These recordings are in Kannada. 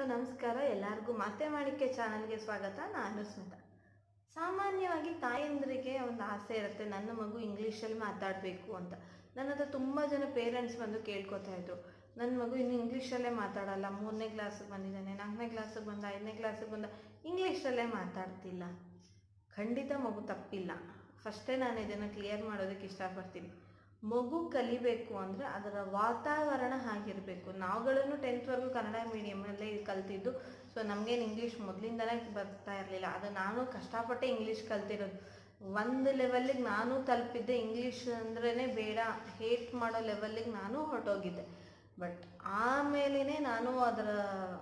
ನಮಸ್ಕಾರ ಎಲ್ಲರಿಗೂ ಮತ್ತೆ ಮಾಡಿಕೆ ಚಾನಲ್ಗೆ ಸ್ವಾಗತ ನಾನು ಸ್ಮಿತಾ ಸಾಮಾನ್ಯವಾಗಿ ತಾಯಂದ್ರಿಗೆ ಒಂದು ಆಸೆ ಇರುತ್ತೆ ನನ್ನ ಮಗು ಇಂಗ್ಲೀಷಲ್ಲಿ ಮಾತಾಡಬೇಕು ಅಂತ ನನ್ನ ಹತ್ರ ತುಂಬ ಜನ ಪೇರೆಂಟ್ಸ್ ಬಂದು ಕೇಳ್ಕೊತಾ ಇದ್ರು ನನ್ನ ಮಗು ಇನ್ನು ಇಂಗ್ಲೀಷಲ್ಲೇ ಮಾತಾಡಲ್ಲ ಮೂರನೇ ಕ್ಲಾಸಿಗೆ ಬಂದಿದ್ದಾನೆ ನಾಲ್ಕನೇ ಕ್ಲಾಸಿಗೆ ಬಂದ ಐದನೇ ಕ್ಲಾಸಿಗೆ ಬಂದ ಇಂಗ್ಲೀಷಲ್ಲೇ ಮಾತಾಡ್ತಿಲ್ಲ ಖಂಡಿತ ಮಗು ತಪ್ಪಿಲ್ಲ ಫಸ್ಟೇ ನಾನು ಇದನ್ನು ಕ್ಲಿಯರ್ ಮಾಡೋದಕ್ಕೆ ಇಷ್ಟಪಡ್ತೀನಿ ಮಗು ಕಲಿಬೇಕು ಅಂದರೆ ಅದರ ವಾತಾವರಣ ಹಾಗಿರಬೇಕು ನಾವುಗಳನ್ನು ಟೆಂತ್ವರೆಗೂ ಕನ್ನಡ ಮೀಡಿಯಮಲ್ಲೇ ಕಲ್ತಿದ್ದು ಸೊ ನಮಗೇನು ಇಂಗ್ಲೀಷ್ ಮೊದಲಿಂದಲೇ ಬರ್ತಾ ಇರಲಿಲ್ಲ ಅದು ನಾನು ಕಷ್ಟಪಟ್ಟೆ ಇಂಗ್ಲೀಷ್ ಕಲ್ತಿರೋದು ಒಂದು ಲೆವೆಲ್ಲಿಗೆ ನಾನು ತಲುಪಿದ್ದೆ ಇಂಗ್ಲೀಷ್ ಅಂದ್ರೇ ಬೇಡ ಹೇಟ್ ಮಾಡೋ ಲೆವೆಲ್ಲಿಗೆ ನಾನು ಹೊರಟೋಗಿದ್ದೆ ಬಟ್ ಆಮೇಲೆ ನಾನು ಅದರ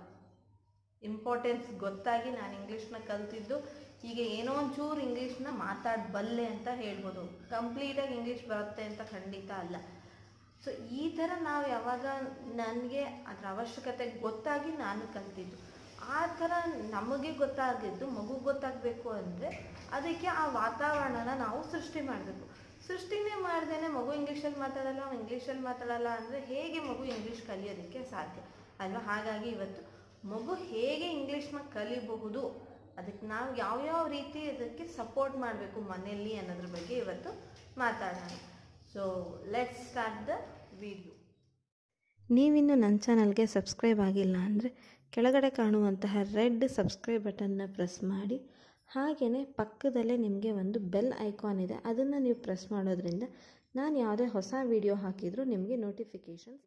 ಇಂಪಾರ್ಟೆನ್ಸ್ ಗೊತ್ತಾಗಿ ನಾನು ಇಂಗ್ಲೀಷ್ನ ಕಲ್ತಿದ್ದು ಈಗ ಏನೋ ಒಂಚೂರು ಇಂಗ್ಲೀಷ್ನ ಮಾತಾಡಬಲ್ಲೆ ಅಂತ ಹೇಳ್ಬೋದು ಕಂಪ್ಲೀಟಾಗಿ ಇಂಗ್ಲೀಷ್ ಬರುತ್ತೆ ಅಂತ ಖಂಡಿತ ಅಲ್ಲ ಸೊ ಈ ಥರ ನಾವು ಯಾವಾಗ ನನಗೆ ಅದರ ಅವಶ್ಯಕತೆ ಗೊತ್ತಾಗಿ ನಾನು ಕಲ್ತಿದ್ದು ಆ ಥರ ನಮಗೆ ಗೊತ್ತಾಗಿದ್ದು ಮಗುಗೆ ಗೊತ್ತಾಗಬೇಕು ಅಂದರೆ ಅದಕ್ಕೆ ಆ ವಾತಾವರಣನ ನಾವು ಸೃಷ್ಟಿ ಮಾಡಬೇಕು ಸೃಷ್ಟಿನೇ ಮಾಡ್ದೇನೆ ಮಗು ಇಂಗ್ಲೀಷಲ್ಲಿ ಮಾತಾಡಲ್ಲ ಅವ್ನು ಇಂಗ್ಲೀಷಲ್ಲಿ ಮಾತಾಡಲ್ಲ ಅಂದರೆ ಹೇಗೆ ಮಗು ಇಂಗ್ಲೀಷ್ ಕಲಿಯೋದಕ್ಕೆ ಸಾಧ್ಯ ಅಲ್ವಾ ಹಾಗಾಗಿ ಇವತ್ತು ಮಗು ಹೇಗೆ ಇಂಗ್ಲೀಷ್ನ ಕಲಿಬಹುದು ಅದಕ್ಕೆ ನಾವು ಯಾವ್ಯಾವ ರೀತಿ ಅದಕ್ಕೆ ಸಪೋರ್ಟ್ ಮಾಡಬೇಕು ಮನೆಯಲ್ಲಿ ಅನ್ನೋದ್ರ ಬಗ್ಗೆ ಇವತ್ತು ಮಾತಾಡೋಣ so let's start the video ನೀವಿನ್ನು ನನ್ನ ಚಾನಲ್ಗೆ ಸಬ್ಸ್ಕ್ರೈಬ್ ಆಗಿಲ್ಲ ಅಂದರೆ ಕೆಳಗಡೆ ಕಾಣುವಂತಹ ರೆಡ್ ಸಬ್ಸ್ಕ್ರೈಬ್ ಬಟನ್ನ ಪ್ರೆಸ್ ಮಾಡಿ ಹಾಗೆಯೇ ಪಕ್ಕದಲ್ಲೇ ನಿಮಗೆ ಒಂದು ಬೆಲ್ ಐಕಾನ್ ಇದೆ ಅದನ್ನು ನೀವು ಪ್ರೆಸ್ ಮಾಡೋದ್ರಿಂದ ನಾನು ಯಾವುದೇ ಹೊಸ ವಿಡಿಯೋ ಹಾಕಿದರೂ ನಿಮಗೆ ನೋಟಿಫಿಕೇಷನ್ಸ್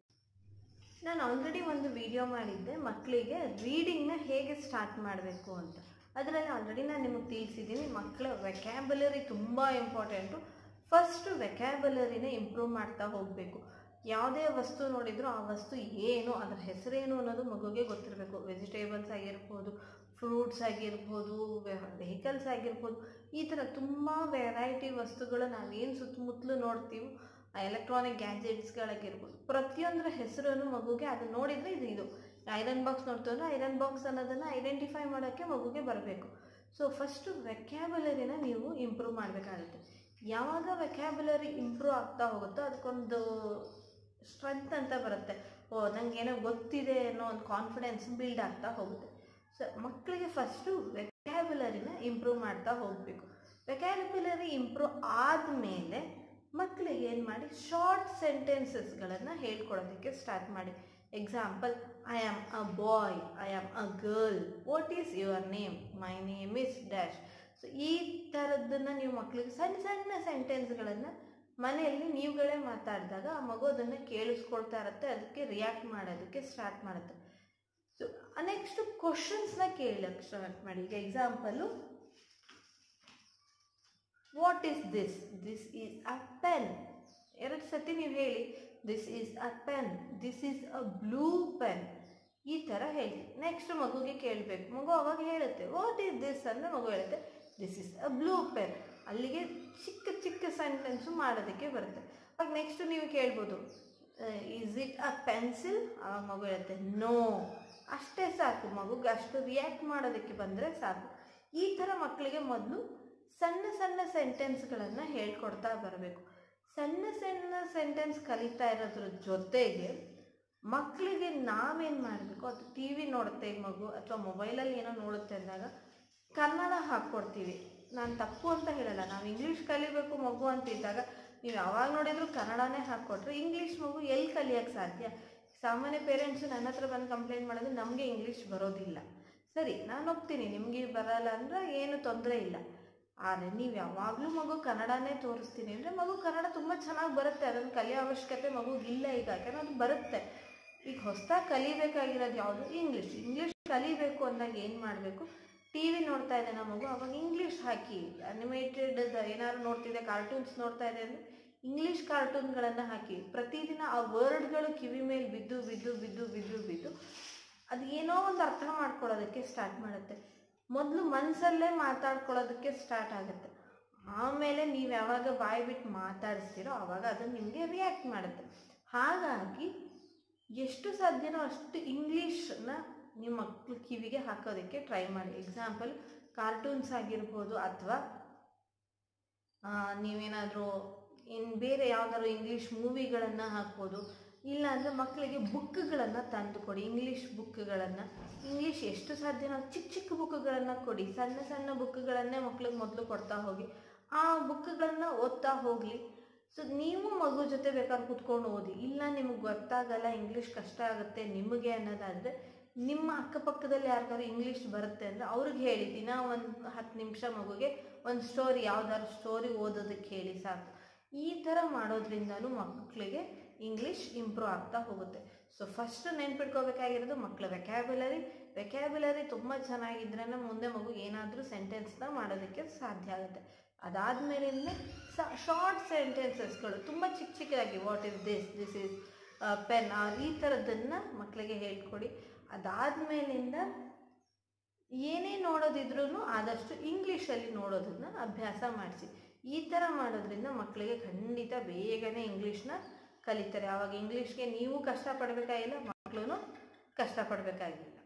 ನಾನು ಆಲ್ರೆಡಿ ಒಂದು ವಿಡಿಯೋ ಮಾಡಿದ್ದೆ ಮಕ್ಕಳಿಗೆ ರೀಡಿಂಗ್ನ ಹೇಗೆ ಸ್ಟಾರ್ಟ್ ಮಾಡಬೇಕು ಅಂತ ಅದರಲ್ಲಿ ಆಲ್ರೆಡಿ ನಾನು ನಿಮಗೆ ತಿಳಿಸಿದ್ದೀನಿ ಮಕ್ಕಳ ವೆಕ್ಯಾಬುಲರಿ ತುಂಬ ಇಂಪಾರ್ಟೆಂಟು ಫಸ್ಟು ವೆಕ್ಯಾಬುಲರಿನ ಇಂಪ್ರೂವ್ ಮಾಡ್ತಾ ಹೋಗಬೇಕು ಯಾವುದೇ ವಸ್ತು ನೋಡಿದರೂ ಆ ವಸ್ತು ಏನು ಅದರ ಹೆಸರೇನು ಅನ್ನೋದು ಮಗುಗೆ ಗೊತ್ತಿರಬೇಕು ವೆಜಿಟೇಬಲ್ಸ್ ಆಗಿರ್ಬೋದು ಫ್ರೂಟ್ಸ್ ಆಗಿರ್ಬೋದು ವೆಹಿಕಲ್ಸ್ ಆಗಿರ್ಬೋದು ಈ ಥರ ತುಂಬ ವೆರೈಟಿ ವಸ್ತುಗಳು ನಾವೇನು ಸುತ್ತಮುತ್ತಲು ನೋಡ್ತೀವೋ ಎಲೆಕ್ಟ್ರಾನಿಕ್ ಗ್ಯಾಜೆಟ್ಸ್ಗಳಾಗಿರ್ಬೋದು ಪ್ರತಿಯೊಂದರ ಹೆಸರನ್ನು ಮಗುಗೆ ಅದು ನೋಡಿದರೆ ಇದು ಇದು ಐರನ್ ಬಾಕ್ಸ್ ನೋಡ್ತೀವಲ್ಲ ಐರನ್ ಬಾಕ್ಸ್ ಅನ್ನೋದನ್ನು ಐಡೆಂಟಿಫೈ ಮಾಡೋಕ್ಕೆ ಮಗುಗೆ ಬರಬೇಕು ಸೊ ಫಸ್ಟು ವೆಕ್ಯಾಬುಲರಿನ ನೀವು ಇಂಪ್ರೂವ್ ಮಾಡಬೇಕಾಗುತ್ತೆ ಯಾವಾಗ ವೆಕ್ಯಾಬುಲರಿ ಇಂಪ್ರೂವ್ ಆಗ್ತಾ ಹೋಗುತ್ತೋ ಅದಕ್ಕೊಂದು ಸ್ಟ್ರೆಂತ್ ಅಂತ ಬರುತ್ತೆ ಓ ನನಗೇನೋ ಗೊತ್ತಿದೆ ಅನ್ನೋ ಒಂದು ಕಾನ್ಫಿಡೆನ್ಸ್ ಬಿಲ್ಡ್ ಆಗ್ತಾ ಹೋಗುತ್ತೆ ಸೊ ಮಕ್ಕಳಿಗೆ ಫಸ್ಟು ವೆಕ್ಯಾಬುಲರಿನ ಇಂಪ್ರೂವ್ ಮಾಡ್ತಾ ಹೋಗಬೇಕು ವೆಕ್ಯಾಬುಲರಿ ಇಂಪ್ರೂವ್ ಆದಮೇಲೆ ಮಕ್ಕಳಿಗೆ ಏನು ಮಾಡಿ ಶಾರ್ಟ್ ಸೆಂಟೆನ್ಸಸ್ಗಳನ್ನು ಹೇಳ್ಕೊಡೋದಕ್ಕೆ ಸ್ಟಾರ್ಟ್ ಮಾಡಿ example I am a boy I am a girl what is your name my name is dash so ಈ ಥರದ್ದನ್ನು ನೀವು ಮಕ್ಕಳಿಗೆ ಸಣ್ಣ ಸಣ್ಣ ಸೆಂಟೆನ್ಸ್ಗಳನ್ನು ಮನೆಯಲ್ಲಿ ನೀವುಗಳೇ ಮಾತಾಡಿದಾಗ ಆ ಮಗು ಅದನ್ನು ಕೇಳಿಸ್ಕೊಳ್ತಾ ಇರುತ್ತೆ ಅದಕ್ಕೆ ರಿಯಾಕ್ಟ್ ಮಾಡೋದಕ್ಕೆ ಸ್ಟಾರ್ಟ್ ಮಾಡುತ್ತೆ ಸೊ ನೆಕ್ಸ್ಟು ಕ್ವಶನ್ಸ್ನ ಕೇಳಕ್ಕೆ ಸ್ಟಾರ್ಟ್ ಮಾಡಿ ಈಗ example what is this this is a pen ಎರಡು ಸತಿ ನೀವು ಹೇಳಿ this is a pen this is a blue pen ಈ ಥರ ಹೇಳಿ ನೆಕ್ಸ್ಟ್ ಮಗುಗೆ ಕೇಳಬೇಕು ಮಗು ಅವಾಗ ಹೇಳುತ್ತೆ ವಾಟ್ ಈಸ್ ದಿಸ್ ಅಂದರೆ ಮಗು ಹೇಳುತ್ತೆ this is a blue pen ಅಲ್ಲಿಗೆ ಚಿಕ್ಕ ಚಿಕ್ಕ ಸೆಂಟೆನ್ಸು ಮಾಡೋದಕ್ಕೆ ಬರುತ್ತೆ ಅವಾಗ ನೆಕ್ಸ್ಟ್ ನೀವು ಕೇಳ್ಬೋದು ಈಸ್ ಇಟ್ ಅ ಪೆನ್ಸಿಲ್ ಅವಾಗ ಮಗು ಹೇಳುತ್ತೆ ನೋ ಅಷ್ಟೇ ಸಾಕು ಮಗುಗೆ ಅಷ್ಟು ರಿಯಾಕ್ಟ್ ಮಾಡೋದಕ್ಕೆ ಬಂದರೆ ಸಾಕು ಈ ಥರ ಮಕ್ಕಳಿಗೆ ಮೊದಲು ಸಣ್ಣ ಸಣ್ಣ ಸೆಂಟೆನ್ಸ್ಗಳನ್ನು ಹೇಳ್ಕೊಡ್ತಾ ಬರಬೇಕು ಸಣ್ಣ ಸಣ್ಣ ಸೆಂಟೆನ್ಸ್ ಕಲಿತಾ ಇರೋದ್ರ ಜೊತೆಗೆ ಮಕ್ಕಳಿಗೆ ನಾವೇನು ಮಾಡಬೇಕು ಅದು ಟಿ ವಿ ನೋಡುತ್ತೆ ಈ ಮಗು ಅಥವಾ ಮೊಬೈಲಲ್ಲಿ ಏನೋ ನೋಡುತ್ತೆ ಅಂದಾಗ ಕನ್ನಡ ಹಾಕ್ಕೊಡ್ತೀವಿ ನಾನು ತಪ್ಪು ಅಂತ ಹೇಳಲ್ಲ ನಾವು ಇಂಗ್ಲೀಷ್ ಕಲಿಬೇಕು ಮಗು ಅಂತಿದ್ದಾಗ ನೀವು ಯಾವಾಗ ನೋಡಿದರೂ ಕನ್ನಡನೇ ಹಾಕ್ಕೊಟ್ರೆ ಇಂಗ್ಲೀಷ್ ಮಗು ಎಲ್ಲಿ ಕಲಿಯೋಕ್ಕೆ ಸಾಧ್ಯ ಸಾಮಾನ್ಯ ಪೇರೆಂಟ್ಸು ನನ್ನ ಹತ್ರ ಬಂದು ಕಂಪ್ಲೇಂಟ್ ಮಾಡೋದು ನಮಗೆ ಇಂಗ್ಲೀಷ್ ಬರೋದಿಲ್ಲ ಸರಿ ನಾನು ಹೋಗ್ತೀನಿ ನಿಮಗೆ ಬರಲ್ಲ ಅಂದರೆ ಏನು ತೊಂದರೆ ಇಲ್ಲ ಆದರೆ ನೀವು ಯಾವಾಗಲೂ ಮಗು ಕನ್ನಡನೇ ತೋರಿಸ್ತೀನಿ ಅಂದರೆ ಮಗು ಕನ್ನಡ ತುಂಬ ಚೆನ್ನಾಗಿ ಬರುತ್ತೆ ಅದನ್ನು ಕಲಿಯೋ ಅವಶ್ಯಕತೆ ಮಗುಗಿಲ್ಲ ಈಗ ಯಾಕಂದ್ರೆ ಅದು ಬರುತ್ತೆ ಈಗ ಹೊಸದಾಗಿ ಕಲಿಬೇಕಾಗಿರೋದು ಯಾವುದು ಇಂಗ್ಲೀಷ್ ಇಂಗ್ಲೀಷ್ ಕಲಿಬೇಕು ಅಂದಾಗ ಏನು ಮಾಡಬೇಕು ಟಿ ವಿ ನೋಡ್ತಾ ಇದೆ ನಮ್ಮ ಮಗು ಅವಾಗ ಇಂಗ್ಲೀಷ್ ಹಾಕಿ ಅನಿಮೇಟೆಡ್ ಏನಾದ್ರು ನೋಡ್ತಿದೆ ಕಾರ್ಟೂನ್ಸ್ ನೋಡ್ತಾ ಇದೆ ಅಂದರೆ ಇಂಗ್ಲೀಷ್ ಕಾರ್ಟೂನ್ಗಳನ್ನು ಹಾಕಿ ಪ್ರತಿದಿನ ಆ ವರ್ಡ್ಗಳು ಕಿವಿ ಮೇಲೆ ಬಿದ್ದು ಬಿದ್ದು ಬಿದ್ದು ಬಿದ್ದು ಬಿದ್ದು ಅದು ಏನೋ ಒಂದು ಅರ್ಥ ಮಾಡ್ಕೊಳ್ಳೋದಕ್ಕೆ ಸ್ಟಾರ್ಟ್ ಮಾಡುತ್ತೆ ಮೊದಲು ಮನಸ್ಸಲ್ಲೇ ಮಾತಾಡ್ಕೊಳ್ಳೋದಕ್ಕೆ ಸ್ಟಾರ್ಟ್ ಆಗುತ್ತೆ ಆಮೇಲೆ ನೀವು ಯಾವಾಗ ಬಾಯಿ ಬಿಟ್ಟು ಮಾತಾಡಿಸ್ತೀರೋ ಆವಾಗ ಅದು ನಿಮಗೆ ರಿಯಾಕ್ಟ್ ಮಾಡುತ್ತೆ ಹಾಗಾಗಿ ಎಷ್ಟು ಸಾಧ್ಯನೋ ಅಷ್ಟು ಇಂಗ್ಲೀಷನ್ನ ನಿಮ್ಮ ಮಕ್ಕಳು ಕಿವಿಗೆ ಹಾಕೋದಕ್ಕೆ ಟ್ರೈ ಮಾಡಿ ಎಕ್ಸಾಂಪಲ್ ಕಾರ್ಟೂನ್ಸ್ ಆಗಿರ್ಬೋದು ಅಥವಾ ನೀವೇನಾದರೂ ಇನ್ನು ಬೇರೆ ಯಾವ್ದಾದ್ರು ಇಂಗ್ಲೀಷ್ ಮೂವಿಗಳನ್ನು ಹಾಕ್ಬೋದು ಇಲ್ಲ ಅಂದರೆ ಮಕ್ಕಳಿಗೆ ಬುಕ್ಗಳನ್ನು ತಂದು ಕೊಡಿ ಇಂಗ್ಲೀಷ್ ಬುಕ್ಗಳನ್ನು ಇಂಗ್ಲೀಷ್ ಎಷ್ಟು ಸಾಧ್ಯನೋ ಚಿಕ್ಕ ಚಿಕ್ಕ ಬುಕ್ಗಳನ್ನು ಕೊಡಿ ಸಣ್ಣ ಸಣ್ಣ ಬುಕ್ಗಳನ್ನೇ ಮಕ್ಳಿಗೆ ಮೊದಲು ಕೊಡ್ತಾ ಹೋಗಿ ಆ ಬುಕ್ಗಳನ್ನು ಓದ್ತಾ ಹೋಗಲಿ ಸೊ ನೀವು ಮಗು ಜೊತೆ ಬೇಕಾದ್ರೆ ಕುತ್ಕೊಂಡು ಓದಿ ಇಲ್ಲ ನಿಮಗೆ ಗೊತ್ತಾಗಲ್ಲ ಇಂಗ್ಲೀಷ್ ಕಷ್ಟ ಆಗುತ್ತೆ ನಿಮಗೆ ಅನ್ನೋದಾದರೆ ನಿಮ್ಮ ಅಕ್ಕಪಕ್ಕದಲ್ಲಿ ಯಾರಿಗಾದ್ರು ಇಂಗ್ಲೀಷ್ ಬರುತ್ತೆ ಅಂದರೆ ಅವ್ರಿಗೆ ಹೇಳಿ ದಿನ ಒಂದು ಹತ್ತು ನಿಮಿಷ ಮಗುಗೆ ಒಂದು ಸ್ಟೋರಿ ಯಾವ್ದಾದ್ರು ಸ್ಟೋರಿ ಓದೋದಕ್ಕೆ ಹೇಳಿ ಸಾಕು ಈ ಥರ ಮಾಡೋದ್ರಿಂದನೂ ಮಕ್ಕಳಿಗೆ ಇಂಗ್ಲೀಷ್ ಇಂಪ್ರೂವ್ ಆಗ್ತಾ ಹೋಗುತ್ತೆ ಸೊ ಫಸ್ಟ್ ನೆನ್ಪಿಟ್ಕೋಬೇಕಾಗಿರೋದು ಮಕ್ಕಳ ವೆಕ್ಯಾಬುಲರಿ ವೆಕ್ಯಾಬುಲರಿ ತುಂಬ ಚೆನ್ನಾಗಿದ್ರೇ ಮುಂದೆ ಮಗು ಏನಾದರೂ ಸೆಂಟೆನ್ಸ್ನ ಮಾಡೋದಕ್ಕೆ ಸಾಧ್ಯ ಆಗುತ್ತೆ ಅದಾದಮೇಲೆ ಶಾರ್ಟ್ ಸೆಂಟೆನ್ಸಸ್ಗಳು ತುಂಬ ಚಿಕ್ಕ ಚಿಕ್ಕದಾಗಿ what is this this is pen or ಈ ಥರದ್ದನ್ನು ಮಕ್ಕಳಿಗೆ ಹೇಳ್ಕೊಡಿ ಅದಾದಮೇಲಿಂದ ಏನೇ ನೋಡೋದಿದ್ರೂ ಆದಷ್ಟು ಇಂಗ್ಲೀಷಲ್ಲಿ ನೋಡೋದನ್ನ ಅಭ್ಯಾಸ ಮಾಡಿಸಿ ಈ ಥರ ಮಾಡೋದ್ರಿಂದ ಮಕ್ಕಳಿಗೆ ಖಂಡಿತ ಬೇಗನೆ ಇಂಗ್ಲೀಷ್ನ ಕಲಿತಾರೆ ಆವಾಗ ಇಂಗ್ಲೀಷ್ಗೆ ನೀವು ಕಷ್ಟಪಡಬೇಕಾಗಿಲ್ಲ ಮಕ್ಕಳು ಕಷ್ಟಪಡಬೇಕಾಗಿಲ್ಲ